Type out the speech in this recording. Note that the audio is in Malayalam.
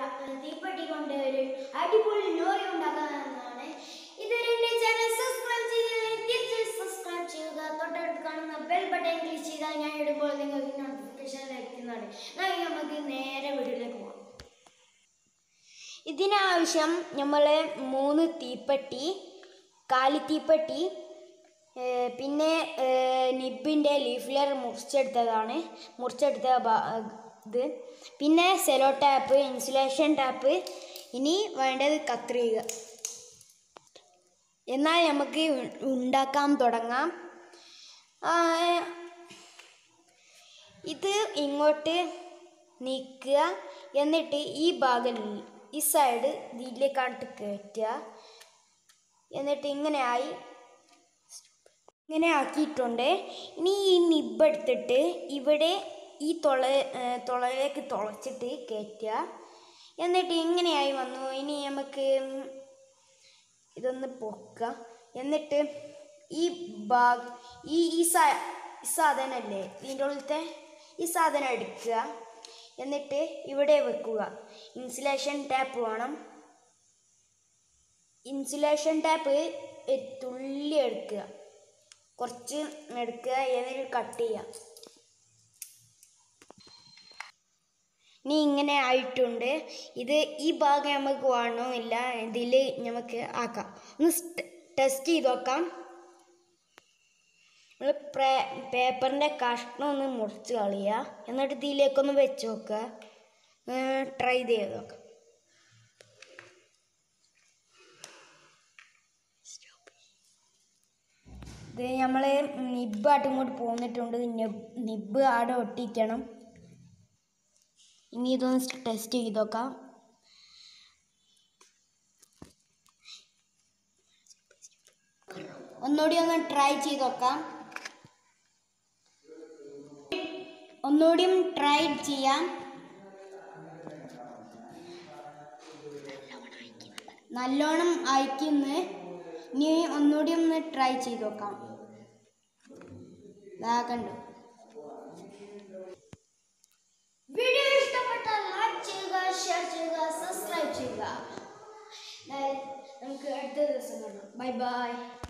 തീപ്പെട്ടി കൊണ്ട് ഒരു അടിപൊളി ലോറി ഉണ്ടാക്കാമെന്നാണ് ഇതുവരെ എൻ്റെ ചാനൽ സബ്സ്ക്രൈബ് ചെയ്തില്ലെങ്കിൽ തീർച്ചയായും സബ്സ്ക്രൈബ് ചെയ്യുക തൊട്ടടുത്ത് കാണുന്ന ബെൽ ബട്ടൺ ക്ലിക്ക് ചെയ്താൽ ഞാൻ ഇടുമ്പോൾ നിങ്ങൾക്ക് നോട്ടിഫിക്കേഷൻ ലഭിക്കുന്നതാണ് എന്നാൽ ഇനി നമുക്ക് നേരെ വീട്ടിലേക്ക് പോകാം ഇതിനാവശ്യം നമ്മൾ മൂന്ന് തീപ്പെട്ടി കാലി തീപ്പെട്ടി ഏർ പിന്നെ നിബിൻ്റെ ലീഫ്ലെയർ മുറിച്ചെടുത്തതാണ് മുറിച്ചെടുത്ത ഭാ- ഇത് പിന്നെ സെലോ ടാപ്പ് ഇൻസുലേഷൻ ടാപ്പ് ഇനി വേണ്ടത് കത്രിക എന്നാൽ നമുക്ക് ഉ- ഉണ്ടാക്കാൻ തുടങ്ങാം ആ, ഇത് ഇങ്ങോട്ട് നീക്കുക എന്നിട്ട് ഈ ഭാഗം ഈ സൈഡ് ഇതിലേക്കാട്ട് കയറ്റുക എന്നിട്ട് ഇങ്ങനെ ആയി ഇങ്ങനെ ആക്കിയിട്ടുണ്ട് ഇനി ഈ നിബ് എടുത്തിട്ട് ഇവിടെ ഈ തുള ഏർ തുളയിലേക്ക് തുളച്ചിട്ട് കയറ്റുക എന്നിട്ട് ഇങ്ങനെയായി വന്നു ഇനി നമുക്ക് ഇതൊന്ന് പൊക്കുക എന്നിട്ട് ഈ ഭാഗ ഈ ഈ സാ ഈ സാധനമല്ലേ ഇതിൻ്റെ ഉള്ളിലത്തെ ഈ സാധനം എടുക്കുക എന്നിട്ട് ഇവിടെ വെക്കുക ഇൻസുലേഷൻ ടാപ്പ് വേണം ഇൻസുലേഷൻ ടാപ്പ് തുള്ളി എടുക്കുക കുറച്ച് എടുക്കുക എന്നിട്ട് കട്ട് ചെയ്യുക ഇനി ഇങ്ങനെ ആയിട്ടുണ്ട് ഇത് ഈ ഭാഗം നമുക്ക് വേണമെന്നില്ല ഇതിൽ നമുക്ക് ആക്കാം ഒന്ന് ടെസ്റ്റ് ചെയ്ത് നോക്കാം നമ്മൾ പേപ്പറിൻ്റെ കഷ്ണം ഒന്ന് മുറിച്ച് കളയുക എന്നിട്ട് ഇതിലേക്കൊന്ന് വെച്ച് നോക്കുക ട്രൈ ചെയ്ത് നോക്കാം ഇത് നമ്മൾ നിബായിട്ട് ഇങ്ങോട്ട് പോന്നിട്ടുണ്ട് നിബ് നിബ് ആടെ ഒട്ടിക്കണം ഇനി ഇതൊന്ന് ടെസ്റ്റ് ചെയ്ത് നോക്കാം ഒന്നുകൂടി ഒന്ന് ട്രൈ ചെയ്ത് നോക്കാം ഒന്നുകൂടിയും ട്രൈ ചെയ്യാം നല്ലോണം അയക്കുന്നു ഇനി ഒന്നുകൂടി ഒന്ന് ട്രൈ ചെയ്ത് നോക്കാം ദാ കണ്ടു വീഡിയോ ഇഷ്ടപ്പെട്ടാൽ ലൈക്ക് ചെയ്യുക ഷെയർ ചെയ്യുക സബ്സ്ക്രൈബ് ചെയ്യുക ദാ നമുക്ക് അടുത്ത ദിവസം കാണാം ബൈ ബൈ